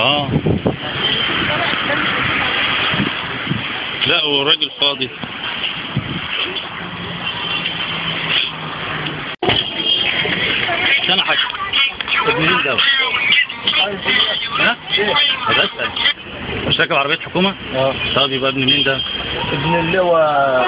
اه لا والراجل فاضي استنى حاجة ابن مين ده؟ ها؟ بسأل مش راكب عربية حكومة؟ اه طب يبقى ابن مين ده؟ ابن اللواء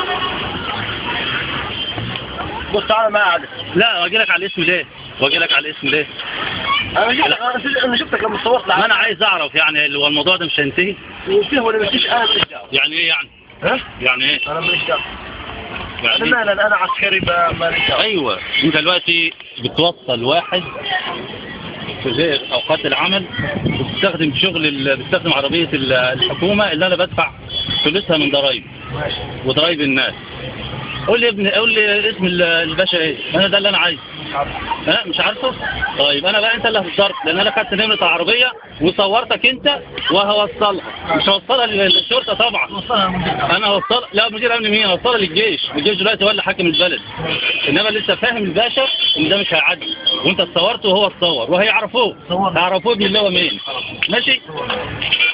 بص تعالى معايا عادل لا واجي لك على الاسم ليه؟ واجي لك على الاسم ليه؟ انا شفتك انا شفتك- انا شفتك لما صورت ما لعب انا عايز اعرف يعني هو الموضوع ده مش هينتهي؟ وفيه ولا مفيش انا ماليش دعوه يعني ايه يعني؟ ها؟ يعني ايه؟ انا ماليش دعوه انا يعني مالي انا أنا عسكري ما- ماليش دعوه ايوه انت دلوقتي بتوصل واحد في غير اوقات العمل وبتستخدم شغل ال... بتستخدم عربيه ال- الحكومه اللي انا بدفع فلوسها من ضرايب ماشي وضرايب الناس قول لي ابن قول لي اسم ال- الباشا ايه انا ده اللي انا عايزه مش عارف. ها مش عارفه طيب انا بقى انت اللي هتتصرف لان انا خدت نمره العربيه وصورتك انت وهوصلها مش هوصلها للشرطه طبعا وصلها من جدة. انا هوصل لا مدير امن مين هوصلها للجيش الجيش دلوقتي هو اللي حاكم البلد انما لسه فاهم الباشا ان ده مش هيعدي وانت اتصورت وهو اتصور وهيعرفوه صور. هيعرفوه ابن اللي هو مين ماشي